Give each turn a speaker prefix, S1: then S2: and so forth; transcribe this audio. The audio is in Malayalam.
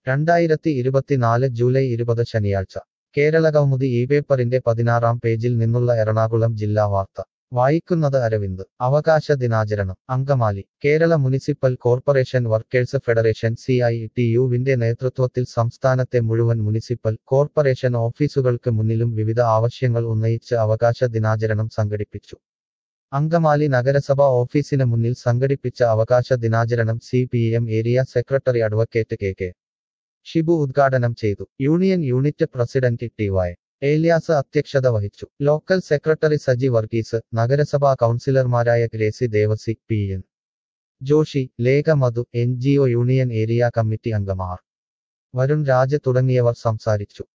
S1: രണ്ടായിരത്തി ഇരുപത്തിനാല് ജൂലൈ ഇരുപത് ശനിയാഴ്ച കേരളകൗമുദി ഈ പേപ്പറിന്റെ പതിനാറാം പേജിൽ നിന്നുള്ള എറണാകുളം ജില്ലാ വാർത്ത വായിക്കുന്നത് അരവിന്ദ് അവകാശ ദിനാചരണം Angamaly Kerala municipal corporation workers federation C I T യുവിന്റെ നേതൃത്വത്തിൽ സംസ്ഥാനത്തെ മുഴുവൻ മുനിസിപ്പൽ കോർപ്പറേഷൻ ഓഫീസുകൾക്ക് മുന്നിലും വിവിധ ആവശ്യങ്ങൾ ഉന്നയിച്ച് അവകാശ ദിനാചരണം സംഘടിപ്പിച്ചു അങ്കമാലി നഗരസഭ ഓഫീസിന് മുന്നിൽ സംഘടിപ്പിച്ച അവകാശ ദിനാചരണം C P M area secretary advocate K K Shibu ഉദ്ഘാടനം ചെയ്തു union unit president T Y Elias അധ്യക്ഷത വഹിച്ചു ലോക്കൽ സെക്രട്ടറി സജി വർഗീസ് നഗരസഭാ കൗൺസിലർമാരായ Gracy Devasi P N Joshi Lekha Madhu N G O union area committee അംഗമാർ വരുൺ രാജ് തുടങ്ങിയവർ സംസാരിച്ചു